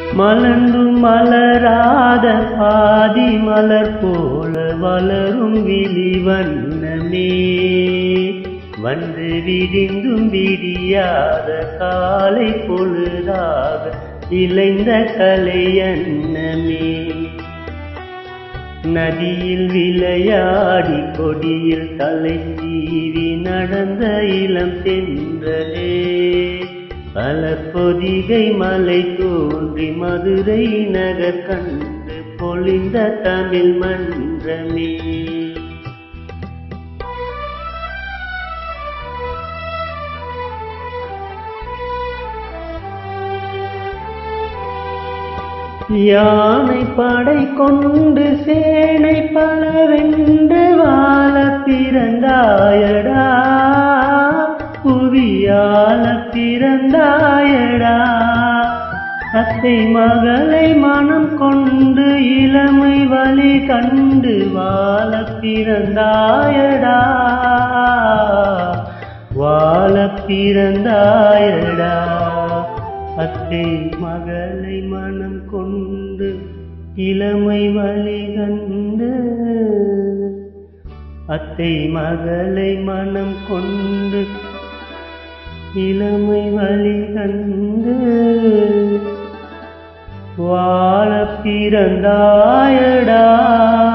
மலர்ந்து மலராத பாதி மலர் போல வளரும் விழி வண்ணமே வந்து விடிந்தும் விடியாத காலை பொழுதாக இளைந்த கலை அன்னமே நதியில் விளையாடி கொடியில் தலை சீவி நடந்த இளம் தென்றலே பல பொதிகை மலை தோன்றி மதுரை நகர் கண்டு பொழிந்த தமிழ் மன்றமே யானை படை கொண்டு சேனை பலவென்று வாழ பிறந்தாயடா புவியால பிறந்தாயடா அத்தை மகளை மனம் கொண்டு இளமை வழி கண்டு வாழ பிறந்தாயடா வாழ பிறந்தாயடா அத்தை மகளை மனம் கொண்டு இளமை வழி கண்டு அத்தை மகளை மனம் கொண்டு இளமை வழி கண்டு வாழ பிறந்தாயடா